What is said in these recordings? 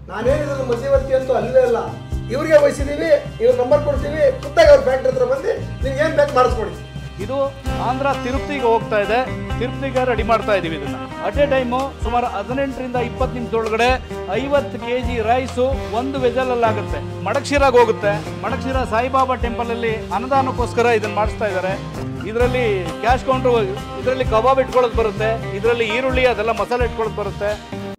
ನಾನೇನಿದ್ರು ಮಧ್ಯವರ್ತಿ ಅಂತೂ ಅಲ್ಲವೇ ಅಲ್ಲ ಇವ್ರಿಗೆ ವಹಿಸಿದೀವಿ ಇವ್ರ ನಂಬರ್ ಕೊಡ್ತೀವಿ ಖುದ್ದಾಗಿ ಅವ್ರ ಫ್ಯಾಕ್ಟ್ರಿ ಹತ್ರ ಬಂದು ನೀವು ಏನು ಬೇಕು ಮಾಡಿಸ್ಕೊಡಿ ಇದು ಆಂಧ್ರ ತಿರುಪತಿಗೆ ಹೋಗ್ತಾ ಇದೆ ತಿರುಪತಿಗೆ ರೆಡಿ ಮಾಡ್ತಾ ಇದೀವಿ ಇದನ್ನ ಅಟ್ ಎ ಟೈಮು ಸುಮಾರು ಹದಿನೆಂಟರಿಂದ ಇಪ್ಪತ್ತು ನಿಮಿಷದೊಳಗಡೆ ಐವತ್ತು ಕೆ ಜಿ ರೈಸು ಒಂದು ವೆಜಲಲ್ಲಿ ಆಗುತ್ತೆ ಮಡಕ್ಷಿರಾಗ ಹೋಗುತ್ತೆ ಮಡಕ್ಷಿರ ಸಾಯಿಬಾಬಾ ಟೆಂಪಲಲ್ಲಿ ಅನ್ನದಾನಕ್ಕೋಸ್ಕರ ಇದನ್ನ ಮಾಡಿಸ್ತಾ ಇದ್ದಾರೆ ಇದರಲ್ಲಿ ಕ್ಯಾಶ್ ಕೌಂಟ್ರು ಇದರಲ್ಲಿ ಕಬಾಬ್ ಇಟ್ಕೊಳ್ಳೋದು ಬರುತ್ತೆ ಇದರಲ್ಲಿ ಈರುಳ್ಳಿ ಅದೆಲ್ಲ ಮಸಾಲೆ ಇಟ್ಕೊಳ್ಳೋದು ಬರುತ್ತೆ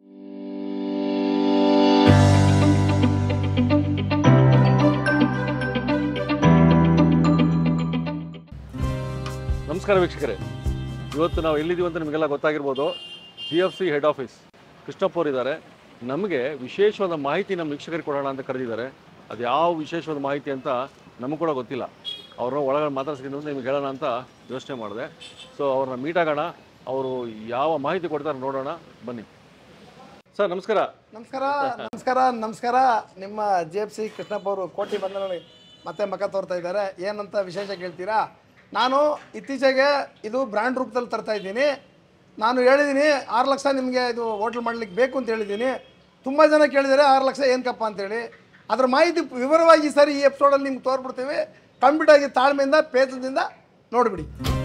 ನಮಸ್ಕಾರ ವೀಕ್ಷಕರೇ ಇವತ್ತು ನಾವು ಎಲ್ಲಿದ್ದೀವಿ ಅಂತ ನಿಮಗೆಲ್ಲ ಗೊತ್ತಾಗಿರ್ಬೋದು G F C head office Krishnappa ಅವರು ಇದ್ದಾರೆ ನಮಗೆ ವಿಶೇಷವಾದ ಮಾಹಿತಿ ನಮ್ಮ ವೀಕ್ಷಕರಿಗೆ ಕೊಡೋಣ ಅಂತ ಕರೆದಿದ್ದಾರೆ ಅದು ಯಾವ ವಿಶೇಷವಾದ ಮಾಹಿತಿ ಅಂತ ನಮಗೂ ಕೂಡ ಗೊತ್ತಿಲ್ಲ ಅವ್ರನ್ನ ಒಳಗಡೆ ಮಾತಾಡ್ಸ್ಕೊಂಡು ನಿಮ್ಗೆ ಹೇಳೋಣ ಅಂತ ಯೋಚನೆ ಮಾಡಿದೆ ಸೊ ಅವ್ರನ್ನ ಮೀಟ್ ಆಗೋಣ ಅವರು ಯಾವ ಮಾಹಿತಿ ಕೊಡ್ತಾರೆ ನೋಡೋಣ ಬನ್ನಿ ಸರ್ ನಮಸ್ಕಾರ ನಮಸ್ಕಾರ ನಮಸ್ಕಾರ ನಮಸ್ಕಾರ ನಿಮ್ಮ ಜೆ ಎಫ್ ಸಿ ಕೃಷ್ಣಪ್ಪ ಅವರು ಕೋಟಿ ಬಂದ ನನಗೆ ಮತ್ತೆ ಮಕ ತೋರ್ತಾ ಇದ್ದಾರೆ ಏನಂತ ವಿಶೇಷ ಕೇಳ್ತೀರಾ ನಾನು ಇತ್ತೀಚೆಗೆ ಇದು ಬ್ರ್ಯಾಂಡ್ ರೂಪದಲ್ಲಿ ತರ್ತಾ ಇದ್ದೀನಿ ನಾನು ಹೇಳಿದ್ದೀನಿ ಆರು ಲಕ್ಷ ನಿಮಗೆ ಇದು ಹೋಟ್ಲ್ ಮಾಡ್ಲಿಕ್ಕೆ ಬೇಕು ಅಂತ ಹೇಳಿದ್ದೀನಿ ತುಂಬ ಜನ ಕೇಳಿದ್ದಾರೆ ಆರು ಲಕ್ಷ ಏನಕ್ಕಪ್ಪ ಅಂತೇಳಿ ಅದ್ರ ಮಾಹಿತಿ ವಿವರವಾಗಿ ಸರಿ ಈ ಎಪಿಸೋಡಲ್ಲಿ ನಿಮ್ಗೆ ತೋರ್ಬಿಡ್ತೀವಿ ಕಂಪ್ಲೀಟ್ ಆಗಿ ತಾಳ್ಮೆಯಿಂದ ಪೇತದಿಂದ ನೋಡಿಬಿಡಿ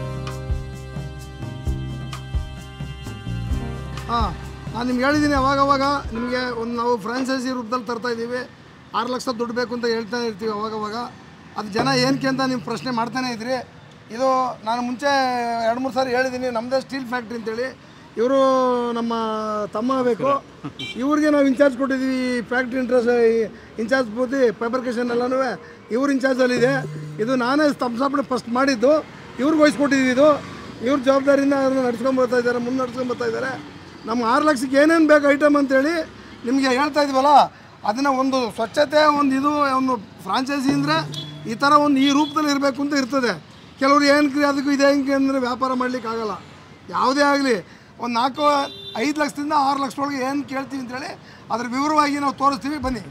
ಹಾಂ ನಾನು ನಿಮ್ಗೆ ಹೇಳಿದ್ದೀನಿ ಅವಾಗ ಅವಾಗ ನಿಮಗೆ ಒಂದು ನಾವು ಫ್ರಾಂಚೈಸಿ ರೂಪದಲ್ಲಿ ತರ್ತಾ ಇದ್ದೀವಿ ಆರು ಲಕ್ಷ ದುಡ್ಡು ಬೇಕು ಅಂತ ಹೇಳ್ತಾನೆ ಇರ್ತೀವಿ ಅವಾಗವಾಗ ಅದು ಜನ ಏನಕ್ಕೆ ಅಂತ ನೀವು ಪ್ರಶ್ನೆ ಮಾಡ್ತಾನೆ ಇದ್ರಿ ಇದು ನಾನು ಮುಂಚೆ ಎರಡು ಮೂರು ಸಾರಿ ಹೇಳಿದ್ದೀನಿ ನಮ್ಮದೇ ಸ್ಟೀಲ್ ಫ್ಯಾಕ್ಟ್ರಿ ಅಂತೇಳಿ ಇವರು ನಮ್ಮ ತಮ್ಮ ಬೇಕು ಇವ್ರಿಗೆ ನಾವು ಇನ್ಚಾರ್ಜ್ ಕೊಟ್ಟಿದ್ದೀವಿ ಈ ಫ್ಯಾಕ್ಟ್ರಿ ಇಂಟ್ರೆಸ್ಟ್ ಇನ್ಚಾರ್ಜ್ ಪೂರ್ತಿ ಫೈಬ್ರಿಕೇಷನ್ ಎಲ್ಲನೂ ಇವ್ರ ಇನ್ಚಾರ್ಜಲ್ಲಿದೆ ಇದು ನಾನೇ ಸ್ಥಾಪನೆ ಫಸ್ಟ್ ಮಾಡಿದ್ದು ಇವ್ರಿಗೆ ವಹಿಸ್ಕೊಟ್ಟಿದ್ದೀವಿ ಇದು ಇವ್ರ ಜವಾಬ್ದಾರಿಯಿಂದ ಅದನ್ನು ನಡ್ಸ್ಕೊಂಡು ಬರ್ತಾ ಇದ್ದಾರೆ ಮುಂದೆ ನಡ್ಸ್ಕೊಂಡು ಬರ್ತಾ ಇದ್ದಾರೆ ನಮ್ಮ ಆರು ಲಕ್ಷಕ್ಕೆ ಏನೇನು ಬೇಕು ಐಟಮ್ ಅಂತೇಳಿ ನಿಮಗೆ ಹೇಳ್ತಾ ಇದೀವಲ್ಲ ಅದನ್ನು ಒಂದು ಸ್ವಚ್ಛತೆ ಒಂದು ಇದು ಒಂದು ಫ್ರಾಂಚೈಸಿ ಅಂದರೆ ಈ ಥರ ಒಂದು ಈ ರೂಪದಲ್ಲಿ ಇರಬೇಕು ಅಂತ ಇರ್ತದೆ ಕೆಲವರು ಏನಕ್ಕೆ ಅದಕ್ಕೂ ಇದೆ ಹೆಂಗೆ ಅಂದರೆ ವ್ಯಾಪಾರ ಮಾಡ್ಲಿಕ್ಕೆ ಆಗಲ್ಲ ಯಾವುದೇ ಆಗಲಿ ಒಂದು ನಾಲ್ಕು ಐದು ಲಕ್ಷದಿಂದ ಆರು ಲಕ್ಷದೊಳಗೆ ಏನು ಕೇಳ್ತೀವಿ ಅಂತೇಳಿ ಅದ್ರ ವಿವರವಾಗಿ ನಾವು ತೋರಿಸ್ತೀವಿ ಬನ್ನಿ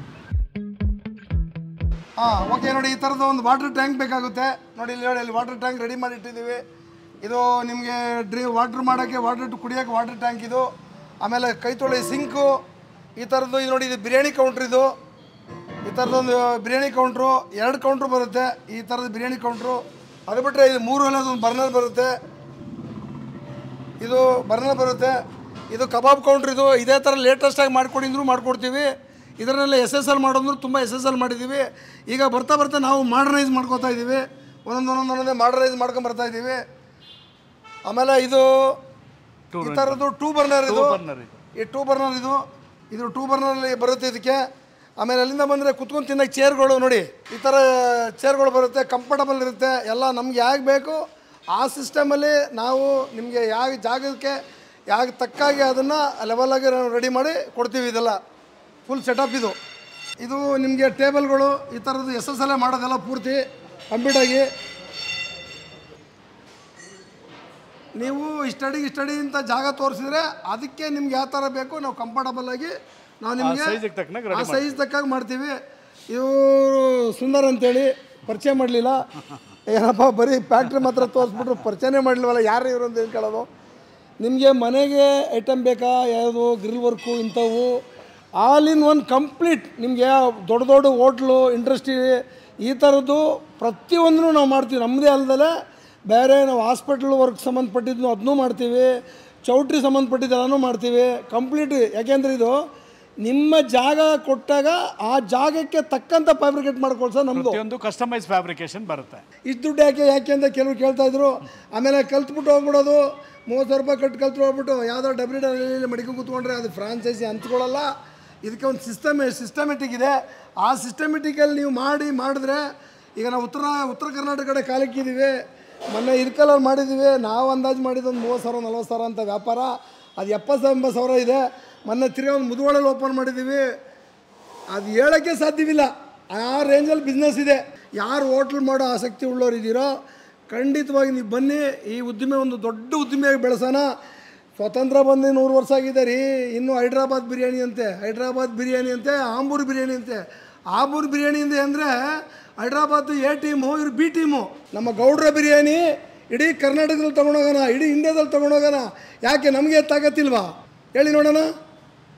ಹಾಂ ಓಕೆ ನೋಡಿ ಈ ಥರದ ಒಂದು ವಾಟರ್ ಟ್ಯಾಂಕ್ ಬೇಕಾಗುತ್ತೆ ನೋಡಿ ಇಲ್ಲಿ ನೋಡಿ ಇಲ್ಲಿ ವಾಟರ್ ಟ್ಯಾಂಕ್ ರೆಡಿ ಮಾಡಿ ಇಟ್ಟಿದ್ದೀವಿ ಇದು ನಿಮಗೆ ಡ್ರಿ ವಾಟ್ರ್ ಮಾಡೋಕ್ಕೆ ವಾಟರ್ ಕುಡಿಯೋಕ್ಕೆ ವಾಟರ್ ಟ್ಯಾಂಕ್ ಇದು ಆಮೇಲೆ ಕೈ ತೊಳೆ ಸಿಂಕು ಈ ಥರದ್ದು ಇದು ನೋಡಿ ಇದು ಬಿರಿಯಾನಿ ಕೌಂಟ್ರ್ ಇದು ಈ ಥರದೊಂದು ಬಿರಿಯಾನಿ ಕೌಂಟ್ರು ಎರಡು ಕೌಂಟ್ರು ಬರುತ್ತೆ ಈ ಥರದ ಬಿರಿಯಾನಿ ಕೌಂಟ್ರು ಅದು ಬಿಟ್ಟರೆ ಇದು ಮೂರು ಒಂದು ಬರ್ನರ್ ಬರುತ್ತೆ ಇದು ಬರ್ನರ್ ಬರುತ್ತೆ ಇದು ಕಬಾಬ್ ಕೌಂಟ್ರ್ ಇದು ಇದೇ ಥರ ಲೇಟೆಸ್ಟಾಗಿ ಮಾಡ್ಕೊಡಿದ್ರು ಮಾಡ್ಕೊಡ್ತೀವಿ ಇದರನ್ನೆಲ್ಲ ಎಸ್ ಎಸ್ ಎಲ್ ಮಾಡೋದ್ರು ತುಂಬ ಎಸ್ ಎಸ್ ಎಲ್ ಮಾಡಿದ್ದೀವಿ ಈಗ ಬರ್ತಾ ಬರ್ತಾ ನಾವು ಮಾಡರ್ನೈಸ್ ಮಾಡ್ಕೋತಾ ಇದ್ದೀವಿ ಒಂದೊಂದು ಒಂದೊಂದು ಒಂದೊಂದೇ ಮಾಡರ್ನೈಸ್ ಮಾಡ್ಕೊಂಡು ಬರ್ತಾ ಇದ್ದೀವಿ ಆಮೇಲೆ ಇದು ಈ ಥರದ್ದು ಟೂ ಬರ್ನರ್ ಇದು ಬರ್ನರ್ ಇದು ಈ ಟೂ ಬರ್ನರ್ ಇದು ಇದು ಟೂ ಬರ್ನರಲ್ಲಿ ಬರುತ್ತೆ ಇದಕ್ಕೆ ಆಮೇಲೆ ಅಲ್ಲಿಂದ ಬಂದರೆ ಕುತ್ಕೊಂಡು ತಿನ್ನೋಕೆ ಚೇರ್ಗಳು ನೋಡಿ ಈ ಥರ ಚೇರ್ಗಳು ಬರುತ್ತೆ ಕಂಫರ್ಟಬಲ್ ಇರುತ್ತೆ ಎಲ್ಲ ನಮ್ಗೆ ಯಾಕೆ ಬೇಕು ಆ ಸಿಸ್ಟಮಲ್ಲಿ ನಾವು ನಿಮಗೆ ಯಾವ ಜಾಗಕ್ಕೆ ಯಾಕೆ ತಕ್ಕಾಗಿ ಅದನ್ನು ಲೆವೆಲಾಗಿ ನಾವು ರೆಡಿ ಮಾಡಿ ಕೊಡ್ತೀವಿ ಇದೆಲ್ಲ ಫುಲ್ ಸೆಟಪ್ ಇದು ಇದು ನಿಮಗೆ ಟೇಬಲ್ಗಳು ಈ ಥರದ್ದು ಎಸ್ ಎಸ್ ಎಲ್ ಮಾಡೋದೆಲ್ಲ ಪೂರ್ತಿ ಕಂಪ್ಲೀಟಾಗಿ ನೀವು ಇಷ್ಟಡಿಗೆ ಇಷ್ಟಡಿ ಅಂತ ಜಾಗ ತೋರಿಸಿದ್ರೆ ಅದಕ್ಕೆ ನಿಮ್ಗೆ ಯಾವ ಥರ ಬೇಕು ನಾವು ಕಂಫರ್ಟಬಲ್ ಆಗಿ ನಾವು ನಿಮಗೆ size ಗೆ ತಕ್ಕನಾಗಿ ಆ ಸೈಜ್ ತಕ್ಕಾಗಿ ಮಾಡ್ತೀವಿ ಇವರು ಸುಂದರ್ ಅಂತೇಳಿ ಪರಿಚಯ ಮಾಡಲಿಲ್ಲ ಏನಪ್ಪ ಬರೀ ಫ್ಯಾಕ್ಟ್ರಿ ಮಾತ್ರ ತೋರಿಸ್ಬಿಟ್ರು ಪರಿಚಯನೇ ಮಾಡಲಿಲ್ವಲ್ಲ ಯಾರು ಇವರು ಅಂತ ಕೇಳೋದು ನಿಮಗೆ ಮನೆಗೆ ಐಟಮ್ ಬೇಕಾ ಯಾವುದು ಗ್ರಿಲ್ ವರ್ಕು ಇಂಥವು ಆಲ್ ಇನ್ ಒನ್ ಕಂಪ್ಲೀಟ್ ನಿಮಗೆ ದೊಡ್ಡ ದೊಡ್ಡ ಹೋಟ್ಲು ಇಂಡಸ್ಟ್ರಿ ಈ ಥರದ್ದು ಪ್ರತಿಯೊಂದನ್ನು ನಾವು ಮಾಡ್ತೀವಿ ನಮ್ಮದೇ ಅಲ್ದಲೆ ಬೇರೆ ನಾವು ಹಾಸ್ಪಿಟ್ಲ್ ವರ್ಕ್ ಸಂಬಂಧಪಟ್ಟಿದ್ದು ಅದನ್ನೂ ಮಾಡ್ತೀವಿ ಚೌಟ್ರಿ ಸಂಬಂಧಪಟ್ಟಿದ್ದೆಲ್ಲನೂ ಮಾಡ್ತೀವಿ ಕಂಪ್ಲೀಟ್ ಯಾಕೆಂದ್ರೆ ಇದು ನಿಮ್ಮ ಜಾಗ ಕೊಟ್ಟಾಗ ಆ ಜಾಗಕ್ಕೆ ತಕ್ಕಂಥ ಫ್ಯಾಬ್ರಿಕೇಟ್ ಮಾಡ್ಕೊಳ್ಸ ನಮ್ಮದು ಪ್ರತಿಯೊಂದು ಕಸ್ಟಮೈಸ್ ಫ್ಯಾಬ್ರಿಕೇಶನ್ ಬರುತ್ತೆ ಇಷ್ಟು ದುಡ್ಡು ಯಾಕೆ ಯಾಕೆ ಅಂತ ಕೆಲವರು ಕೇಳ್ತಾ ಇದ್ರು ಆಮೇಲೆ ಕಲ್ತ್ಬಿಟ್ಟು ಹೋಗ್ಬಿಡೋದು ಮೂವತ್ತು ಸಾವಿರ ರೂಪಾಯಿ ಕಟ್ಟು ಕಲ್ತು ಹೋಗ್ಬಿಟ್ಟು ಯಾವುದೋ ಡಬ್ಲ್ಯೂ ಡಬ್ಲ್ಯೂ ಮಡಿಕೊಂಡು ಕೂತ್ಕೊಂಡ್ರೆ ಅದು ಫ್ರಾಂಚೈಸಿ ಹಂಚ್ಕೊಳ್ಳಲ್ಲ ಇದಕ್ಕೆ ಒಂದು ಸಿಸ್ಟಮ್ ಸಿಸ್ಟಮೆಟಿಕ್ ಇದೆ ಆ ಸಿಸ್ಟಮೆಟಿಕಲ್ಲಿ ನೀವು ಮಾಡಿ ಮಾಡಿದ್ರೆ ಈಗ ನಾವು ಉತ್ತರ ಉತ್ತರ ಕರ್ನಾಟಕ ಕಡೆ ಕಾಲಿಕ್ಕಿದ್ದೀವಿ ಮೊನ್ನೆ ಇರ್ಕಲಲ್ಲಿ ಮಾಡಿದ್ದೀವಿ ನಾವು ಅಂದಾಜು ಮಾಡಿದ್ದು ಒಂದು ಮೂವತ್ತು ಸಾವಿರ ನಲ್ವತ್ತು ಸಾವಿರ ಅಂತ ವ್ಯಾಪಾರ ಅದು ಎಪ್ಪತ್ತು ಎಂಬತ್ತು ಸಾವಿರ ಇದೆ ಮೊನ್ನೆ ತಿರ್ಗಿ ಒಂದು ಮುದುವಳಲ್ಲಿ ಓಪನ್ ಮಾಡಿದ್ದೀವಿ ಅದು ಹೇಳೋಕ್ಕೆ ಸಾಧ್ಯವಿಲ್ಲ ಆ ರೇಂಜಲ್ಲಿ ಬಿಸ್ನೆಸ್ ಇದೆ ಯಾರು ಹೋಟ್ಲ್ ಮಾಡೋ ಆಸಕ್ತಿ ಉಳ್ಳವ್ರು ಇದ್ದೀರೋ ಖಂಡಿತವಾಗಿ ನೀವು ಬನ್ನಿ ಈ ಉದ್ದಿಮೆ ಒಂದು ದೊಡ್ಡ ಉದ್ದಿಮೆಯಾಗಿ ಬೆಳೆಸೋಣ ಸ್ವತಂತ್ರ ಬಂದು ನೂರು ವರ್ಷ ಆಗಿದೆ ರೀ ಇನ್ನು ಹೈದ್ರಾಬಾದ್ ಬಿರಿಯಾನಿ ಅಂತೆ ಹೈದ್ರಾಬಾದ್ ಬಿರಿಯಾನಿ ಅಂತೆ ಆಂಬೂರು ಬಿರಿಯಾನಿ ಅಂತೆ ಆಂಬೂರು ಬಿರಿಯಾನಿ ಅಂದೆ ಅಂದರೆ ಹೈದ್ರಾಬಾದ್ ಎ ಟೀಮು ಇವ್ರು ಬಿ ಟೀಮು ನಮ್ಮ ಗೌಡ್ರ ಬಿರಿಯಾನಿ ಇಡೀ ಕರ್ನಾಟಕದಲ್ಲಿ ತೊಗೊಂಡೋಗೋಣ ಇಡೀ ಇಂಡಿಯಾದಲ್ಲಿ ತೊಗೊಂಡೋಗೋಣ ಯಾಕೆ ನಮಗೆ ತಾಕತ್ತಿಲ್ವಾ ಹೇಳಿ ನೋಡೋಣ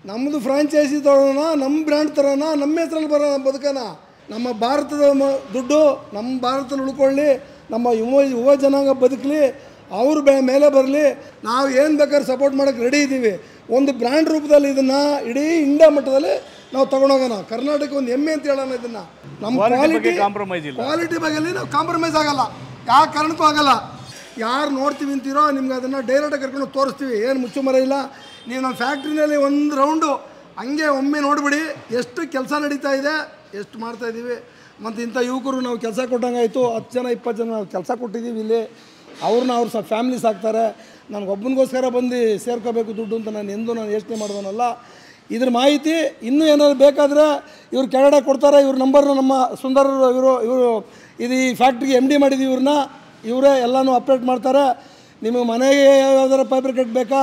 ನಮ್ಮದು ಫ್ರಾಂಚೈಸಿ ತರೋಣ ನಮ್ಮ ಬ್ರ್ಯಾಂಡ್ ತರೋಣ ನಮ್ಮ ಹೆಸರಲ್ಲಿ ಬರೋ ಬದುಕೋಣ ನಮ್ಮ ಭಾರತದ ಮ- ದುಡ್ಡು ನಮ್ಮ ಭಾರತದಲ್ಲಿ ಉಳ್ಕೊಳ್ಳಿ ನಮ್ಮ ಯುವ ಯುವ ಜನಾಂಗ ಬದುಕಲಿ ಅವ್ರ ಬೆ ಮೇಲೆ ಬರಲಿ ನಾವು ಏನು ಬೇಕಾದ್ರೆ ಸಪೋರ್ಟ್ ಮಾಡೋಕ್ಕೆ ರೆಡಿ ಇದ್ದೀವಿ ಒಂದು ಬ್ರ್ಯಾಂಡ್ ರೂಪದಲ್ಲಿ ಇದನ್ನು ಇಡೀ ಇಂಡಿಯಾ ಮಟ್ಟದಲ್ಲಿ ನಾವು ತಗೊಂಡೋಗೋಣ ಕರ್ನಾಟಕ ಒಂದು ಹೆಮ್ಮೆ ಅಂತ ಹೇಳೋಣ ಇದನ್ನು ನಮ್ಮ Quality ಬಗ್ಗೆ ಕ್ವಾಲಿಟಿ compromise ಇಲ್ಲ. ಕ್ವಾಲಿಟಿ ಬಗ್ಗೆ ನಾವು ಕಾಂಪ್ರಮೈಸ್ ಆಗಲ್ಲ ಯಾವ ಕಾರಣಕ್ಕೂ ಆಗಲ್ಲ ಯಾರು ನೋಡ್ತೀವಿ ಅಂತೀರೋ ನಿಮ್ಗೆ ಅದನ್ನು ಡೈರೆಕ್ಟಾಗಿ ಕರ್ಕೊಂಡು ತೋರಿಸ್ತೀವಿ ಏನು ಮುಚ್ಚುಮರ ಇಲ್ಲ ನೀವು ನಮ್ಮ ಫ್ಯಾಕ್ಟ್ರಿನಲ್ಲಿ ಒಂದು ರೌಂಡು ಹಂಗೆ ಒಮ್ಮೆ ನೋಡಿಬಿಡಿ ಎಷ್ಟು ಕೆಲಸ ನಡೀತಾ ಇದೆ ಎಷ್ಟು ಮಾಡ್ತಾ ಇದ್ದೀವಿ ಮತ್ತು ಇಂಥ ಯುವಕರು ನಾವು ಕೆಲಸ ಕೊಟ್ಟಂಗಾಯಿತು ಹತ್ತು ಜನ ಇಪ್ಪತ್ತು ಜನ ನಾವು ಕೆಲಸ ಕೊಟ್ಟಿದ್ದೀವಿ ಇಲ್ಲಿ ಅವ್ರನ್ನ ಅವ್ರು ಸಹ ಫ್ಯಾಮ್ಲಿ ಸಾಕ್ತಾರೆ ನನಗೊಬ್ಬನಿಗೋಸ್ಕರ ಬಂದು ಸೇರ್ಕೋಬೇಕು ದುಡ್ಡು ಅಂತ ನಾನು ಎಂದೂ ನಾನು ಯೋಚನೆ ಮಾಡೋದನ್ನಲ್ಲ ಇದ್ರ ಮಾಹಿತಿ ಇನ್ನೂ ಏನಾದ್ರು ಬೇಕಾದರೆ ಇವ್ರು ಕೆಳಗಡೆ ಕೊಡ್ತಾರೆ ಇವ್ರ ನಂಬರ್ನ ನಮ್ಮ ಸುಂದರ್ ಇವರು ಇವರು ಇದು ಈ ಫ್ಯಾಕ್ಟ್ರಿಗೆ ಎಮ್ ಡಿ ಮಾಡಿದ್ದೀವಿ ಇವ್ರನ್ನ ಇವರೇ ಎಲ್ಲನೂ ಅಪ್ಡೇಟ್ ಮಾಡ್ತಾರೆ ನಿಮಗೆ ಮನೆಗೆ ಯಾವ್ದಾರ ಪೇಪರ್ ಕಟ್ಟಬೇಕಾ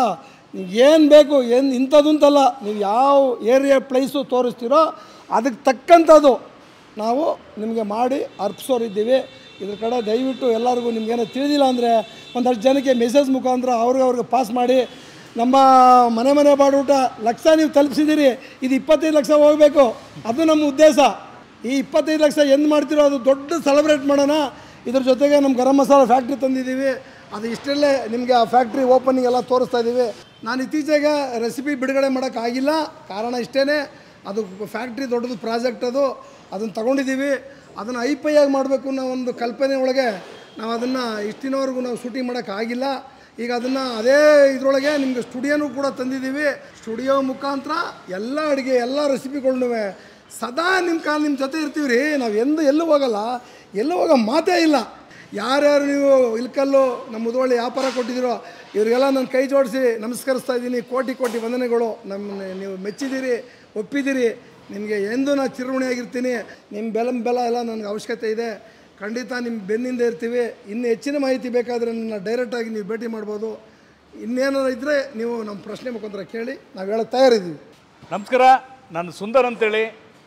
ಏನು ಬೇಕು ಏನು ಇಂಥದ್ದು ಅಂತಲ್ಲ ನೀವು ಯಾವ ಏರಿಯಾ ಪ್ಲೇಸು ತೋರಿಸ್ತೀರೋ ಅದಕ್ಕೆ ತಕ್ಕಂಥದ್ದು ನಾವು ನಿಮಗೆ ಮಾಡಿ ಅರ್ಪಿಸೋರಿದ್ದೀವಿ ಇದ್ರ ಕಡೆ ದಯವಿಟ್ಟು ಎಲ್ಲರಿಗೂ ನಿಮ್ಗೇನೋ ತಿಳಿದಿಲ್ಲ ಅಂದರೆ ಒಂದಷ್ಟು ಜನಕ್ಕೆ ಮೆಸೇಜ್ ಮುಖಾಂತರ ಅವ್ರಿಗೆ ಅವ್ರಿಗೆ ಪಾಸ್ ಮಾಡಿ ನಮ್ಮ ಮನೆ ಮನೆ ಬಾಡೂಟ ಲಕ್ಷ ನೀವು ತಲುಪಿಸಿದ್ದೀರಿ ಇದು ಇಪ್ಪತ್ತೈದು ಲಕ್ಷ ಹೋಗಬೇಕು ಅದು ನಮ್ಮ ಉದ್ದೇಶ ಈ ಇಪ್ಪತ್ತೈದು ಲಕ್ಷ ಎಂದು ಮಾಡ್ತಿರೋ ಅದು ದೊಡ್ಡ ಸೆಲೆಬ್ರೇಟ್ ಮಾಡೋಣ ಇದ್ರ ಜೊತೆಗೆ ನಮ್ಮ ಗರಂ ಮಸಾಲ ಫ್ಯಾಕ್ಟ್ರಿ ತಂದಿದ್ದೀವಿ ಅದು ಇಷ್ಟರಲ್ಲೇ ನಿಮಗೆ ಆ ಫ್ಯಾಕ್ಟ್ರಿ ಓಪನಿಂಗ್ ಎಲ್ಲ ತೋರಿಸ್ತಾ ಇದ್ದೀವಿ ನಾನು ಇತ್ತೀಚೆಗೆ ರೆಸಿಪಿ ಬಿಡುಗಡೆ ಮಾಡೋಕ್ಕಾಗಿಲ್ಲ ಕಾರಣ ಇಷ್ಟೇ ಅದು ಫ್ಯಾಕ್ಟ್ರಿ ದೊಡ್ಡದು ಪ್ರಾಜೆಕ್ಟ್ ಅದು ಅದನ್ನು ತಗೊಂಡಿದ್ದೀವಿ ಅದನ್ನು ಐಪೈಯಾಗಿ ಮಾಡಬೇಕು ಅನ್ನೋ ಒಂದು ಕಲ್ಪನೆ ಒಳಗೆ ನಾವು ಅದನ್ನು ಇಷ್ಟಿನವರೆಗೂ ನಾವು ಶೂಟಿಂಗ್ ಮಾಡೋಕ್ಕಾಗಿಲ್ಲ ಈಗ ಅದನ್ನು ಅದೇ ಇದರೊಳಗೆ ನಿಮಗೆ ಸ್ಟುಡಿಯೋನೂ ಕೂಡ ತಂದಿದ್ದೀವಿ ಸ್ಟುಡಿಯೋ ಮುಖಾಂತರ ಎಲ್ಲ ಅಡುಗೆ ಎಲ್ಲ ರೆಸಿಪಿಗಳ್ನೂ ಸದಾ ನಿಮ್ಮ ಕಾಲ ನಿಮ್ಮ ಜೊತೆ ಇರ್ತೀವಿ ರೀ ನಾವು ಎಂದು ಎಲ್ಲೂ ಹೋಗಲ್ಲ ಎಲ್ಲೂ ಹೋಗೋ ಮಾತೇ ಇಲ್ಲ ಯಾರ್ಯಾರು ನೀವು ಇಲ್ಕಲ್ಲು ನಮ್ಮ ಮುದುವಳ್ಳಿ ವ್ಯಾಪಾರ ಕೊಟ್ಟಿದ್ದೀರೋ ಇವರಿಗೆಲ್ಲ ನಾನು ಕೈ ಜೋಡಿಸಿ ನಮಸ್ಕರಿಸ್ತಾ ಇದ್ದೀನಿ ಕೋಟಿ ಕೋಟಿ ವಂದನೆಗಳು ನಮ್ಮನ್ನ ನೀವು ಮೆಚ್ಚಿದ್ದೀರಿ ಒಪ್ಪಿದ್ದೀರಿ ನಿಮಗೆ ಎಂದು ನಾನು ಚಿರಋಣಿಯಾಗಿರ್ತೀನಿ ನಿಮ್ಮ ಬೆಲ ಬೆಲ ಎಲ್ಲ ನನಗೆ ಅವಶ್ಯಕತೆ ಇದೆ ಖಂಡಿತ ನಿಮ್ಮ ಬೆನ್ನಿಂದ ಇರ್ತೀವಿ ಇನ್ನು ಹೆಚ್ಚಿನ ಮಾಹಿತಿ ಬೇಕಾದರೆ ನನ್ನ ಡೈರೆಕ್ಟಾಗಿ ನೀವು ಭೇಟಿ ಮಾಡ್ಬೋದು ಇನ್ನೇನಾದ್ರು ಇದ್ದರೆ ನೀವು ನಮ್ಮ ಪ್ರಶ್ನೆ ಮುಖಾಂತರ ಕೇಳಿ ನಾವು ಹೇಳೋಕ್ಕೆ ತಯಾರಿದ್ದೀವಿ ನಮಸ್ಕಾರ ನಾನು ಸುಂದರ್ ಅಂತೇಳಿ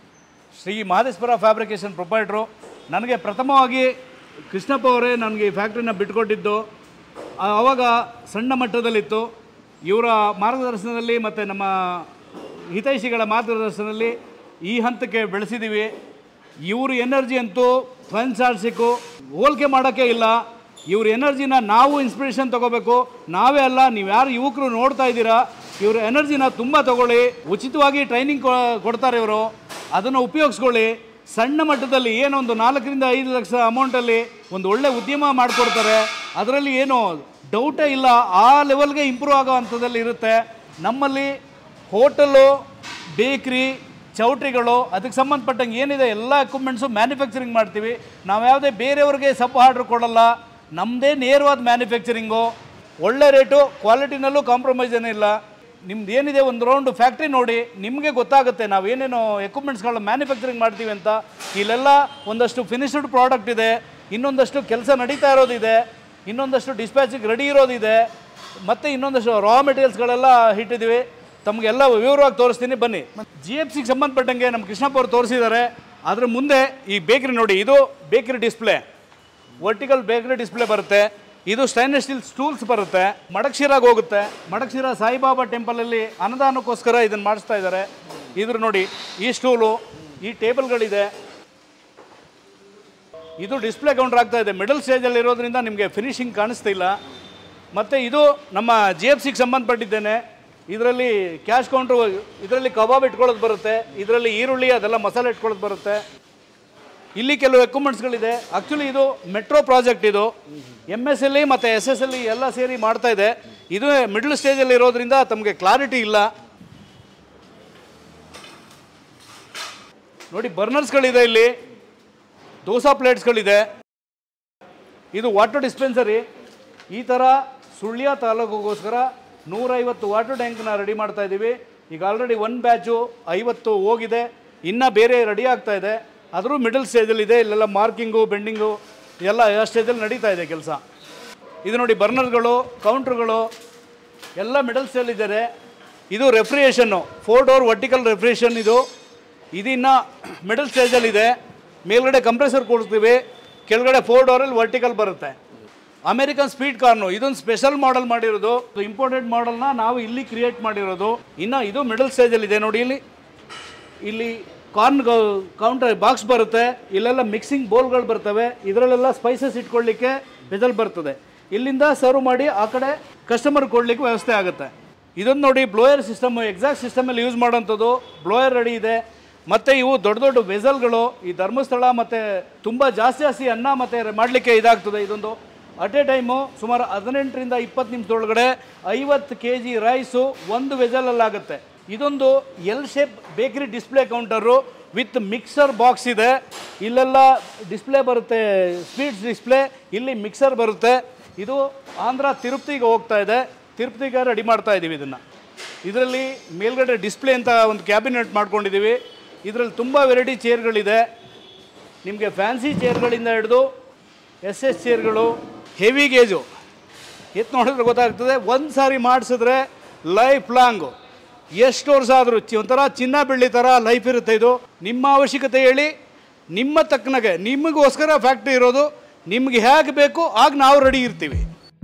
ಶ್ರೀ ಮಹದೇಶ್ವರ ಫ್ಯಾಬ್ರಿಕೇಶನ್ ಪ್ರೊಪೈಟ್ರು ನನಗೆ ಪ್ರಥಮವಾಗಿ ಕೃಷ್ಣಪ್ಪ ಅವರೇ ನನಗೆ ಈ ಫ್ಯಾಕ್ಟ್ರಿನ ಬಿಟ್ಕೊಟ್ಟಿದ್ದು ಆ- ಆವಾಗ ಸಣ್ಣ ಮಟ್ಟದಲ್ಲಿತ್ತು ಇವರ ಮಾರ್ಗದರ್ಶನದಲ್ಲಿ ಮತ್ತು ನಮ್ಮ ಹಿತೈಷಿಗಳ ಮಾರ್ಗದರ್ಶನದಲ್ಲಿ ಈ ಹಂತಕ್ಕೆ ಬೆಳೆಸಿದ್ದೀವಿ ಇವ್ರ ಎನರ್ಜಿ ಅಂತೂ ಫನ್ಸಾರ್ಸಿಕ್ಕು ಹೋಲಿಕೆ ಮಾಡೋಕ್ಕೆ ಇಲ್ಲ ಇವ್ರ ಎನರ್ಜಿನ ನಾವು ಇನ್ಸ್ಪಿರೇಷನ್ ತಗೋಬೇಕು ನಾವೇ ಅಲ್ಲ ನೀವು ಯಾರು ಯುವಕರು ನೋಡ್ತಾ ಇದ್ದೀರಾ ಇವ್ರ ಎನರ್ಜಿನ ತುಂಬ ತಗೊಳ್ಳಿ ಉಚಿತವಾಗಿ ಟ್ರೈನಿಂಗ್ ಕೊಡ್ತಾರೆ ಇವರು ಅದನ್ನು ಉಪಯೋಗಿಸ್ಕೊಳ್ಳಿ ಸಣ್ಣ ಮಟ್ಟದಲ್ಲಿ ಏನೊಂದು ನಾಲ್ಕರಿಂದ ಐದು ಲಕ್ಷ ಅಮೌಂಟಲ್ಲಿ ಒಂದು ಒಳ್ಳೆ ಉದ್ಯಮ ಮಾಡಿಕೊಡ್ತಾರೆ ಅದರಲ್ಲಿ ಏನು ಡೌಟೇ ಇಲ್ಲ ಆ ಲೆವೆಲ್ಗೆ ಇಂಪ್ರೂವ್ ಆಗೋ ಹಂತದಲ್ಲಿ ಇರುತ್ತೆ ನಮ್ಮಲ್ಲಿ ಹೋಟೆಲು ಬೇಕ್ರಿ ಚೌಟ್ರಿಗಳು ಅದಕ್ಕೆ ಸಂಬಂಧಪಟ್ಟಂಗೆ ಏನಿದೆ ಎಲ್ಲ ಎಕ್ವಿಪ್ಮೆಂಟ್ಸು ಮ್ಯಾನುಫ್ಯಾಕ್ಚರಿಂಗ್ ಮಾಡ್ತೀವಿ ನಾವು ಯಾವುದೇ ಬೇರೆಯವ್ರಿಗೆ ಸಬ್ ಆರ್ಡ್ರ್ ಕೊಡಲ್ಲ ನಮ್ಮದೇ ನೇರವಾದ ಮ್ಯಾನುಫ್ಯಾಕ್ಚರಿಂಗು ಒಳ್ಳೆ ರೇಟು ಕ್ವಾಲಿಟಿನಲ್ಲೂ ಕಾಂಪ್ರಮೈಸ್ ಏನಿಲ್ಲ ನಿಮ್ದು ಏನಿದೆ ಒಂದು ರೌಂಡ್ ಫ್ಯಾಕ್ಟ್ರಿ ನೋಡಿ ನಿಮಗೆ ಗೊತ್ತಾಗುತ್ತೆ ನಾವು ಏನೇನು ಎಕ್ವಿಪ್ಮೆಂಟ್ಸ್ಗಳನ್ನ ಮ್ಯಾನುಫ್ಯಾಕ್ಚರಿಂಗ್ ಮಾಡ್ತೀವಿ ಅಂತ ಇಲ್ಲೆಲ್ಲ ಒಂದಷ್ಟು ಫಿನಿಶ್ಡ್ ಪ್ರಾಡಕ್ಟ್ ಇದೆ ಇನ್ನೊಂದಷ್ಟು ಕೆಲಸ ನಡೀತಾ ಇರೋದಿದೆ ಇನ್ನೊಂದಷ್ಟು ಡಿಸ್ಪ್ಯಾಚಿಗೆ ರೆಡಿ ಇರೋದಿದೆ ಮತ್ತು ಇನ್ನೊಂದಷ್ಟು ರಾ ಮೆಟೀರಿಯಲ್ಸ್ಗಳೆಲ್ಲ ಇಟ್ಟಿದ್ದೀವಿ ತಮಗೆಲ್ಲ ವಿವರವಾಗಿ ತೋರಿಸ್ತೀನಿ ಬನ್ನಿ ಜಿ ಎಫ್ ಸಿಗೆ ಸಂಬಂಧಪಟ್ಟಂಗೆ ನಮ್ಮ ಕೃಷ್ಣಪ್ಪ ಅವರು ತೋರಿಸಿದ್ದಾರೆ ಅದ್ರ ಮುಂದೆ ಈ ಬೇಕ್ರಿ ನೋಡಿ ಇದು ಬೇಕ್ರಿ ಡಿಸ್ಪ್ಲೇ ವರ್ಟಿಕಲ್ ಬೇಕ್ರಿ ಡಿಸ್ಪ್ಲೇ ಬರುತ್ತೆ ಇದು ಸ್ಟೈನ್ಲೆಸ್ ಸ್ಟೀಲ್ ಸ್ಟೂಲ್ಸ್ ಬರುತ್ತೆ ಮಡಕ್ಷಿರಾಗ ಹೋಗುತ್ತೆ ಮಡಕ್ಷಿರ ಸಾಯಿಬಾಬಾ ಟೆಂಪಲಲ್ಲಿ ಅನುದಾನಕ್ಕೋಸ್ಕರ ಇದನ್ನು ಮಾಡಿಸ್ತಾ ಇದ್ದಾರೆ ಇದ್ರ ನೋಡಿ ಈ ಸ್ಟೂಲು ಈ ಟೇಬಲ್ಗಳಿದೆ ಇದು ಡಿಸ್ಪ್ಲೇ ಕೌಂಟರ್ ಆಗ್ತಾ ಇದೆ ಮಿಡಲ್ ಸ್ಟೇಜಲ್ಲಿ ಇರೋದ್ರಿಂದ ನಿಮಗೆ ಫಿನಿಶಿಂಗ್ ಕಾಣಿಸ್ತಿಲ್ಲ ಮತ್ತು ಇದು ನಮ್ಮ ಜಿ ಎಫ್ ಸಿಗೆ ಸಂಬಂಧಪಟ್ಟಿದ್ದೇನೆ ಇದರಲ್ಲಿ ಕ್ಯಾಶ್ ಕೌಂಟ್ರು ಇದರಲ್ಲಿ ಕಬಾಬ್ ಇಟ್ಕೊಳ್ಳೋದು ಬರುತ್ತೆ ಇದರಲ್ಲಿ ಈರುಳ್ಳಿ ಅದೆಲ್ಲ ಮಸಾಲೆ ಇಟ್ಕೊಳ್ಳೋದು ಬರುತ್ತೆ ಇಲ್ಲಿ ಕೆಲವು ಎಕ್ವಿಪ್ಮೆಂಟ್ಸ್ಗಳಿದೆ ಆ್ಯಕ್ಚುಲಿ ಇದು ಮೆಟ್ರೋ ಪ್ರಾಜೆಕ್ಟ್ ಇದು ಎಮ್ ಎಸ್ ಎಲ್ಲಿ ಮತ್ತು ಎಸ್ ಎಸ್ ಎಲ್ಲಿ ಎಲ್ಲ ಸೇರಿ ಮಾಡ್ತಾ ಇದೆ ಇದು ಮಿಡ್ಲ್ ಸ್ಟೇಜಲ್ಲಿ ಇರೋದ್ರಿಂದ ತಮಗೆ ಕ್ಲಾರಿಟಿ ಇಲ್ಲ ನೋಡಿ ಬರ್ನರ್ಸ್ಗಳಿದೆ ಇಲ್ಲಿ ದೋಸಾ ಪ್ಲೇಟ್ಸ್ಗಳಿದೆ ಇದು ವಾಟರ್ ಡಿಸ್ಪೆನ್ಸರಿ ಈ ಥರ ಸುಳ್ಯ ತಾಲೂಕಿಗೋಸ್ಕರ ನೂರೈವತ್ತು ವಾಟರ್ ಟ್ಯಾಂಕ್ನ ರೆಡಿ ಮಾಡ್ತಾ ಇದ್ದೀವಿ ಈಗ ಆಲ್ರೆಡಿ ಒನ್ ಬ್ಯಾಚು ಐವತ್ತು ಹೋಗಿದೆ ಇನ್ನೂ ಬೇರೆ ರೆಡಿ ಆಗ್ತಾ ಇದೆ ಆದರೂ ಮಿಡಲ್ ಸ್ಟೇಜಲ್ಲಿದೆ ಇಲ್ಲೆಲ್ಲ ಮಾರ್ಕಿಂಗು ಬೆಂಡಿಂಗು ಎಲ್ಲ ಯಾವ ಸ್ಟೇಜಲ್ಲಿ ನಡೀತಾ ಇದೆ ಕೆಲಸ ಇದು ನೋಡಿ ಬರ್ನರ್ಗಳು ಕೌಂಟ್ರುಗಳು ಎಲ್ಲ ಮಿಡಲ್ ಸ್ಟೇಜಲ್ಲಿದ್ದಾರೆ ಇದು refrigeration four door vertical refrigeration ಇದು ಇದಿನ್ನು ಮಿಡಲ್ ಸ್ಟೇಜಲ್ಲಿದೆ ಮೇಲ್ಗಡೆ ಕಂಪ್ರೆಸರ್ ಕೊಡ್ತೀವಿ ಕೆಳಗಡೆ ಫೋರ್ ಡೋರಲ್ಲಿ ವರ್ಟಿಕಲ್ ಬರುತ್ತೆ ಅಮೆರಿಕನ್ ಸ್ಪೀಡ್ ಕಾರ್ನು ಇದೊಂದು ಸ್ಪೆಷಲ್ ಮಾಡೆಲ್ ಮಾಡಿರೋದು ಇಂಪೋರ್ಟೆಡ್ ಮಾಡೆಲ್ನ ನಾವು ಇಲ್ಲಿ ಕ್ರಿಯೇಟ್ ಮಾಡಿರೋದು ಇನ್ನು ಇದು ಮಿಡಲ್ ಸ್ಟೇಜಲ್ಲಿ ಇದೆ ನೋಡಿ ಇಲ್ಲಿ ಇಲ್ಲಿ ಕಾರ್ನ್ ಕೌಂಟರ್ ಬಾಕ್ಸ್ ಬರುತ್ತೆ ಇಲ್ಲೆಲ್ಲ ಮಿಕ್ಸಿಂಗ್ ಬೌಲ್ಗಳು ಬರ್ತವೆ ಇದರಲ್ಲೆಲ್ಲ ಸ್ಪೈಸಸ್ ಇಟ್ಕೊಳ್ಳಿಕ್ಕೆ ಬೆಜಲ್ ಬರ್ತದೆ ಇಲ್ಲಿಂದ ಸರ್ವ್ ಮಾಡಿ ಆ ಕಡೆ ಕಸ್ಟಮರ್ ಕೊಡಲಿಕ್ಕೆ ವ್ಯವಸ್ಥೆ ಆಗುತ್ತೆ ಇದನ್ನು ನೋಡಿ ಬ್ಲೋಯರ್ ಸಿಸ್ಟಮ್ ಎಕ್ಸಾಕ್ಟ್ ಸಿಸ್ಟಮಲ್ಲಿ ಯೂಸ್ ಮಾಡೋಂಥದ್ದು ಬ್ಲೋಯರ್ ರೆಡಿ ಇದೆ ಮತ್ತು ಇವು ದೊಡ್ಡ ದೊಡ್ಡ ವೆಸಲ್ಗಳು ಈ ಧರ್ಮಸ್ಥಳ ಮತ್ತು ತುಂಬ ಜಾಸ್ತಿ ಜಾಸ್ತಿ ಅನ್ನ ಮತ್ತು ಮಾಡಲಿಕ್ಕೆ ಇದಾಗ್ತದೆ ಇದೊಂದು ಅಟ್ ಎ ಟೈಮು ಸುಮಾರು ಹದಿನೆಂಟರಿಂದ ಇಪ್ಪತ್ತು ನಿಮಿಷದೊಳಗಡೆ ಐವತ್ತು ಕೆ ಜಿ ರೈಸು ಒಂದು ವೆಜಲಲ್ಲಾಗುತ್ತೆ ಇದೊಂದು L shape bakery display counter with mixer box ಇದೆ ಇಲ್ಲೆಲ್ಲ ಡಿಸ್ಪ್ಲೇ ಬರುತ್ತೆ ಸ್ವೀಟ್ಸ್ ಡಿಸ್ಪ್ಲೇ ಇಲ್ಲಿ ಮಿಕ್ಸರ್ ಬರುತ್ತೆ ಇದು ಆಂಧ್ರ ತಿರುಪತಿಗೆ ಹೋಗ್ತಾ ಇದೆ ತಿರುಪತಿಗೆ ರೆಡಿ ಮಾಡ್ತಾ ಇದ್ದೀವಿ ಇದನ್ನು ಇದರಲ್ಲಿ ಮೇಲ್ಗಡೆ ಡಿಸ್ಪ್ಲೇ ಅಂತ ಒಂದು ಕ್ಯಾಬಿನೆಟ್ ಮಾಡ್ಕೊಂಡಿದ್ದೀವಿ ಇದರಲ್ಲಿ ತುಂಬ ವೆರೈಟಿ ಚೇರ್ಗಳಿದೆ ನಿಮಗೆ ಫ್ಯಾನ್ಸಿ ಚೇರ್ಗಳಿಂದ ಹಿಡಿದು ಎಸ್ ಎಸ್ ಚೇರ್ಗಳು ಹೆವಿ ಗೇಜು ಎತ್ತು ನೋಡಿದ್ರೆ ಗೊತ್ತಾಗ್ತದೆ ಒಂದು ಸಾರಿ ಮಾಡಿಸಿದ್ರೆ ಲೈಫ್ ಲಾಂಗು ಎಷ್ಟು ವರ್ಷ ಆದರೂ ಚಿ ಒಂಥರ ಚಿನ್ನ ಬೆಳ್ಳಿ ಥರ ಲೈಫ್ ಇರುತ್ತೆ ಇದು ನಿಮ್ಮ ಅವಶ್ಯಕತೆ ಹೇಳಿ ನಿಮ್ಮ ತಕ್ಕನಾಗೆ ನಿಮಗೋಸ್ಕರ ಫ್ಯಾಕ್ಟ್ರಿ ಇರೋದು ನಿಮ್ಗೆ ಹೇಗೆ ಬೇಕು ಆಗ ನಾವು ರೆಡಿ ಇರ್ತೀವಿ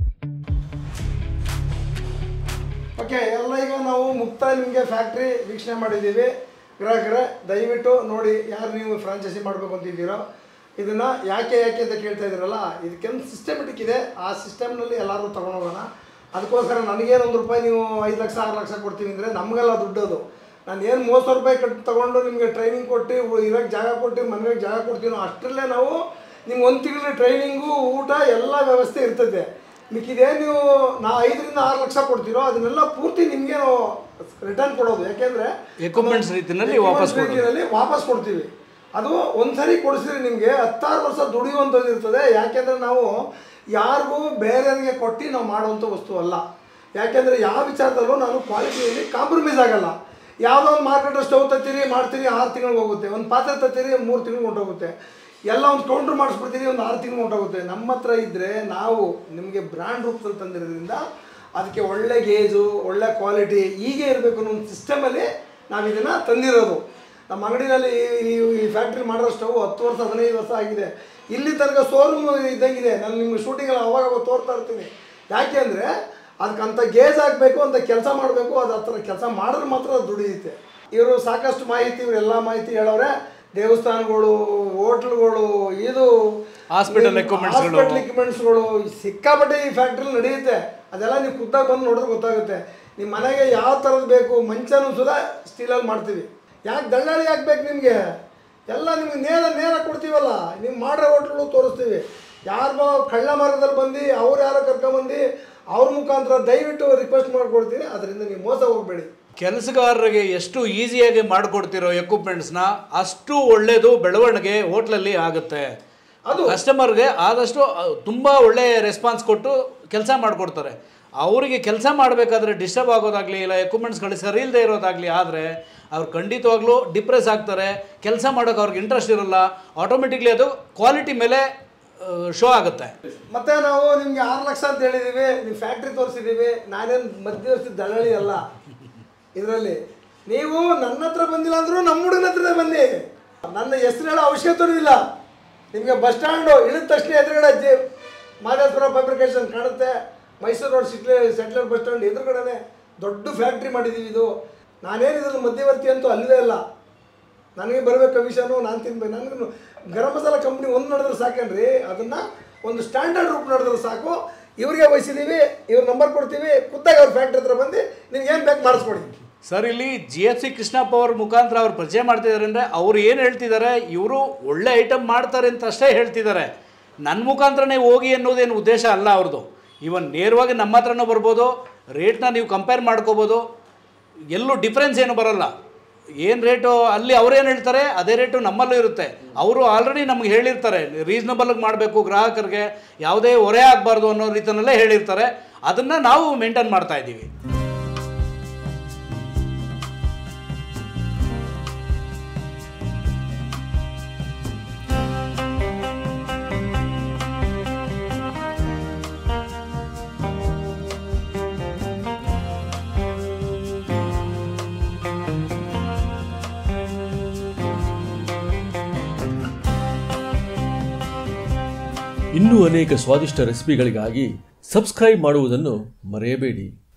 ಓಕೆ ಎಲ್ಲ ಈಗ ನಾವು ಮುಕ್ತಾಯ ನಿಮಗೆ ಫ್ಯಾಕ್ಟ್ರಿ ವೀಕ್ಷಣೆ ಮಾಡಿದ್ದೀವಿ ಗ್ರಾಹಕರೇ ದಯವಿಟ್ಟು ನೋಡಿ ಯಾರು ನೀವು ಫ್ರಾಂಚೈಸಿ ಮಾಡಬೇಕು ಅಂತಿದ್ದೀರೋ ಇದನ್ನು ಯಾಕೆ ಯಾಕೆ ಅಂತ ಕೇಳ್ತಾ ಇದ್ದೀರಲ್ಲ ಇದಕ್ಕೆಂದು ಸಿಸ್ಟಮೆಟಿಕ್ ಇದೆ ಆ ಸಿಸ್ಟಮ್ನಲ್ಲಿ ಎಲ್ಲರೂ ತೊಗೊಂಡೋಗೋಣ ಅದಕ್ಕೋಸ್ಕರ ನನಗೇನು ಒಂದು ರೂಪಾಯಿ ನೀವು ಐದು ಲಕ್ಷ ಆರು ಲಕ್ಷ ಕೊಡ್ತೀವಿ ಅಂದರೆ ನಮಗೆಲ್ಲ ದುಡ್ಡದು ನಾನು ಏನು ಮೂವತ್ತು ಸಾವಿರ ರೂಪಾಯಿ ಕಟ್ ತೊಗೊಂಡು ನಿಮಗೆ ಟ್ರೈನಿಂಗ್ ಕೊಟ್ಟು ಇರೋಕ್ಕೆ ಜಾಗ ಕೊಟ್ಟು ಮನೆಗೆ ಜಾಗ ಕೊಡ್ತೀನೋ ಅಷ್ಟರಲ್ಲೇ ನಾವು ನಿಮ್ಗೆ ಒಂದು ತಿಂಗಳ ಟ್ರೈನಿಂಗು ಊಟ ಎಲ್ಲ ವ್ಯವಸ್ಥೆ ಇರ್ತದೆ ಮಿಕ್ಕಿದೆ ನೀವು ನಾವು ಐದರಿಂದ ಆರು ಲಕ್ಷ ಕೊಡ್ತೀರೋ ಅದನ್ನೆಲ್ಲ ಪೂರ್ತಿ ನಿಮಗೆ ನಾವು ರಿಟರ್ನ್ ಕೊಡೋದು ಯಾಕೆಂದರೆ Equipments ರೀತಿನಲ್ಲಿ ವಾಪಸ್ ಕೊಡೋದು. ರೀತಿಯಲ್ಲಿ ವಾಪಸ್ ಕೊಡ್ತೀವಿ ಅದು ಒಂದ್ಸರಿ ಕೊಡಿಸಿದ್ರೆ ನಿಮಗೆ ಹತ್ತಾರು ವರ್ಷ ದುಡಿಯುವಂಥದ್ದು ಇರ್ತದೆ ಯಾಕೆಂದರೆ ನಾವು ಯಾರಿಗೂ ಬೇರೆಯವರಿಗೆ ಕೊಟ್ಟು ನಾವು ಮಾಡುವಂಥ ವಸ್ತು ಅಲ್ಲ ಯಾಕೆಂದರೆ ಯಾವ ವಿಚಾರದಲ್ಲೂ ನಾನು ಕ್ವಾಲಿಟಿಯಲ್ಲಿ ಕಾಂಪ್ರಮೈಸ್ ಆಗಲ್ಲ ಯಾವುದೋ ಒಂದು ಮಾರ್ಕೆಟ್ ಸ್ಟವ್ ತತ್ತೀರಿ ಮಾಡ್ತೀರಿ ಆರು ತಿಂಗಳಿಗೆ ಹೋಗುತ್ತೆ ಒಂದು ಪಾತ್ರೆ ತತ್ತೀರಿ ಮೂರು ತಿಂಗಳು ಹೊಂಟೋಗುತ್ತೆ ಎಲ್ಲ ಒಂದು ಕೌಂಟ್ರ್ ಮಾಡಿಸ್ಬಿಡ್ತೀರಿ ಒಂದು ಆರು ತಿಂಗಳು ಹೊಂಟೋಗುತ್ತೆ ನಮ್ಮ ಹತ್ರ ಇದ್ದರೆ ನಾವು ನಿಮಗೆ ಬ್ರ್ಯಾಂಡ್ ರೂಪದಲ್ಲಿ ತಂದಿರೋದ್ರಿಂದ ಅದಕ್ಕೆ ಒಳ್ಳೆ ಗೇಜು ಒಳ್ಳೆ ಕ್ವಾಲಿಟಿ ಹೀಗೆ ಇರಬೇಕು ಅನ್ನೋ ಒಂದು ಸಿಸ್ಟಮಲ್ಲಿ ನಾವು ಇದನ್ನು ತಂದಿರೋದು ನಮ್ಮ ಅಂಗಡಿನಲ್ಲಿ ಈ ಈ ಫ್ಯಾಕ್ಟ್ರಿ ಮಾಡಿರೋ ಸ್ಟವ್ ಹತ್ತು ವರ್ಷ ಹದಿನೈದು ವರ್ಷ ಆಗಿದೆ ಇಲ್ಲಿ ತನಕ ಶೋರೂಮ್ ಇದ್ದಂಗಿದೆ ನಾನು ನಿಮ್ಗೆ ಶೂಟಿಂಗಲ್ಲಿ ಅವಾಗ ಅವಾಗ ತೋರ್ತಾ ಇರ್ತೀನಿ ಯಾಕೆ ಅಂದರೆ ಅದಕ್ಕಂತ ಗೇಜ್ ಹಾಕಬೇಕು ಅಂತ ಕೆಲಸ ಮಾಡಬೇಕು ಅದು ಹತ್ರ ಕೆಲಸ ಮಾಡಿದ್ರೆ ಮಾತ್ರ ಅದು ದುಡಿಯುತ್ತೆ ಇವರು ಸಾಕಷ್ಟು ಮಾಹಿತಿ ಇವರೆಲ್ಲ ಮಾಹಿತಿ ಹೇಳೋರೆ ದೇವಸ್ಥಾನಗಳು ಹೋಟ್ಲ್ಗಳು ಇದು Hospital equipmentsಗಳು. ಹಾಸ್ಪಿಟಲ್ ಎಕ್ವಿಪ್ಮೆಂಟ್ಸ್ಗಳು ಸಿಕ್ಕಾಪಟ್ಟೆ ಈ ಫ್ಯಾಕ್ಟ್ರಿಲಿ ನಡೆಯುತ್ತೆ ಅದೆಲ್ಲ ನೀವು ಖುದ್ದಾಗಿ ಬಂದು ನೋಡಿದ್ರೆ ಗೊತ್ತಾಗುತ್ತೆ ನಿಮ್ಮ ಮನೆಗೆ ಯಾವ ಥರದ್ದು ಬೇಕು ಮಂಚನೂ ಸುಧಾ ಸ್ಟೀಲಲ್ಲಿ ಮಾಡ್ತೀವಿ ಯಾಕೆ ದಳ್ಳಾಳಿ ಯಾಕೆ ಬೇಕು ನಿಮಗೆ ಎಲ್ಲ ನಿಮ್ಗೆ ನೇರ ನೇರ ಕೊಡ್ತೀವಲ್ಲ ನೀವು ಮಾಡೋ ಹೋಟ್ಲು ತೋರಿಸ್ತೀವಿ ಯಾರಿಗೋ ಕಳ್ಳ ಮಾರ್ಗದಲ್ಲಿ ಬಂದು ಅವ್ರು ಯಾರೋ ಕರ್ಕೊಂಬಂದು ಅವ್ರ ಮುಖಾಂತರ ದಯವಿಟ್ಟು ರಿಕ್ವೆಸ್ಟ್ ಮಾಡ್ಕೊಡ್ತೀನಿ ಅದರಿಂದ ನೀವು ಮೋಸ ಹೋಗಬೇಡಿ ಕೆಲಸಗಾರರಿಗೆ ಎಷ್ಟು ಈಸಿಯಾಗಿ ಮಾಡಿಕೊಡ್ತಿರೋ ಎಕ್ವಿಪ್ಮೆಂಟ್ಸ್ನ ಅಷ್ಟು ಒಳ್ಳೆಯದು ಬೆಳವಣಿಗೆ ಹೋಟ್ಲಲ್ಲಿ ಆಗುತ್ತೆ ಅದು ಕಸ್ಟಮರ್ಗೆ ಆದಷ್ಟು ಅಹ್, ತುಂಬ ಒಳ್ಳೆ ರೆಸ್ಪಾನ್ಸ್ ಕೊಟ್ಟು ಕೆಲಸ ಮಾಡಿಕೊಡ್ತಾರೆ ಅವರಿಗೆ ಕೆಲಸ ಮಾಡಬೇಕಾದ್ರೆ ಡಿಸ್ಟರ್ಬ್ ಆಗೋದಾಗಲಿ ಇಲ್ಲ ಎಕ್ವಿಪ್ಮೆಂಟ್ಸ್ಗಳು ಸರಿ ಇಲ್ಲದೆ ಇರೋದಾಗಲಿ ಆದರೆ ಅವ್ರು ಖಂಡಿತವಾಗ್ಲೂ ಡಿಪ್ರೆಸ್ ಆಗ್ತಾರೆ ಕೆಲಸ ಮಾಡೋಕೆ ಅವ್ರಿಗೆ ಇಂಟ್ರೆಸ್ಟ್ ಇರಲ್ಲ ಆಟೋಮೆಟಿಕ್ಲಿ ಅದು ಕ್ವಾಲಿಟಿ ಮೇಲೆ ಶೋ ಆಗುತ್ತೆ ಮತ್ತೆ ನಾವು ನಿಮ್ಗೆ ಆರು ಲಕ್ಷ ಅಂತ ಹೇಳಿದ್ದೀವಿ ನೀವು ಫ್ಯಾಕ್ಟ್ರಿ ತೋರಿಸಿದ್ದೀವಿ ನಾನೇನು ಮಧ್ಯವರ್ತಿ ದಳ್ಳಾಳಿ ಅಲ್ಲ ಇದರಲ್ಲಿ ನೀವು ನನ್ನ ಹತ್ರ ಬಂದಿಲ್ಲ ಅಂದರೂ ನಮ್ಮ ಹುಡುಗನ ಹತ್ರನೇ ಬನ್ನಿ ನನ್ನ ಹೆಸರು ಹೇಳೋ ಅವಶ್ಯಕತೆ ಇಲ್ಲ ನಿಮಗೆ ಬಸ್ ಸ್ಟ್ಯಾಂಡು ಇಳಿದ ತಕ್ಷಣ ಎದುರುಗಡೆ ಜಿ ಮಾದೇಶ್ವರ ಫ್ಯಾಬ್ರಿಕೇಶನ್ ಕಾಣುತ್ತೆ ಮೈಸೂರು ರೋಡ್ ಸಿಟ್ಲೆ ಸೆಟ್ಲರ್ ಬಸ್ ಸ್ಟ್ಯಾಂಡ್ ಎದುರುಗಡೆನೆ ದೊಡ್ಡ ಫ್ಯಾಕ್ಟ್ರಿ ಮಾಡಿದ್ದೀವಿ ಇದು ನಾನೇನು ಇದ್ರಲ್ಲಿ ಮಧ್ಯವರ್ತಿ ಅಂತೂ ಅಲ್ಲವೇ ಅಲ್ಲ ನನಗೆ ಬರಬೇಕು ಕಮಿಷನು ನಾನು ತಿನ್ಬೇಕು ನನಗೂ ಗರಂ ಮಸಾಲ ಕಂಪ್ನಿ ಒಂದು ನಡೆದ್ರೆ ಸಾಕನ್ರಿ ಅದನ್ನು ಒಂದು ಸ್ಟ್ಯಾಂಡರ್ಡ್ ರೂಪ್ ನಡೆದ್ರೆ ಸಾಕು ಇವ್ರಿಗೆ ವಹಿಸಿದ್ದೀವಿ ಇವ್ರ ನಂಬರ್ ಕೊಡ್ತೀವಿ ಖುದ್ದಾಗಿ ಅವ್ರ ಫ್ಯಾಕ್ಟ್ರಿ ಹತ್ರ ಬಂದು ನಿಮ್ಗೆ ಏನು ಬೇಕು ಮಾಡಿಸ್ಕೊಡಿ ಸರ್ ಇಲ್ಲಿ ಜಿ ಎಫ್ ಸಿ ಕೃಷ್ಣಪ್ಪ ಅವ್ರ ಮುಖಾಂತರ ಅವ್ರು ಪರಿಚಯ ಮಾಡ್ತಿದ್ದಾರೆ ಅಂದರೆ ಅವ್ರು ಏನು ಹೇಳ್ತಿದ್ದಾರೆ ಇವರು ಒಳ್ಳೆ ಐಟಮ್ ಮಾಡ್ತಾರೆ ಅಂತ ಅಷ್ಟೇ ಹೇಳ್ತಿದ್ದಾರೆ ನನ್ನ ಮುಖಾಂತರನೇ ಹೋಗಿ ಅನ್ನೋದೇನು ಉದ್ದೇಶ ಅಲ್ಲ ಅವ್ರದ್ದು ಇವನ್ ನೇರವಾಗಿ ನಮ್ಮ ಹತ್ರನೂ ಬರ್ಬೋದು ರೇಟ್ನ ನೀವು ಕಂಪೇರ್ ಮಾಡ್ಕೋಬೋದು ಎಲ್ಲೂ ಡಿಫ್ರೆನ್ಸ್ ಏನು ಬರಲ್ಲ ಏನು ರೇಟು ಅಲ್ಲಿ ಅವ್ರೇನು ಹೇಳ್ತಾರೆ ಅದೇ ರೇಟು ನಮ್ಮಲ್ಲೂ ಇರುತ್ತೆ ಅವರು ಆಲ್ರೆಡಿ ನಮ್ಗೆ ಹೇಳಿರ್ತಾರೆ ರೀಸನಬಲ್ಗೆ ಮಾಡಬೇಕು ಗ್ರಾಹಕರಿಗೆ ಯಾವುದೇ ಹೊರೆ ಆಗಬಾರ್ದು ಅನ್ನೋ ರೀತಿಯಲ್ಲೇ ಹೇಳಿರ್ತಾರೆ ಅದನ್ನು ನಾವು ಮೇಂಟೈನ್ ಮಾಡ್ತಾ ಇದ್ದೀವಿ ಇನ್ನೂ ಅನೇಕ ಸ್ವಾದಿಷ್ಟ ರೆಸಿಪಿಗಳಿಗಾಗಿ ಸಬ್ಸ್ಕ್ರೈಬ್ ಮಾಡುವುದನ್ನು ಮರೆಯಬೇಡಿ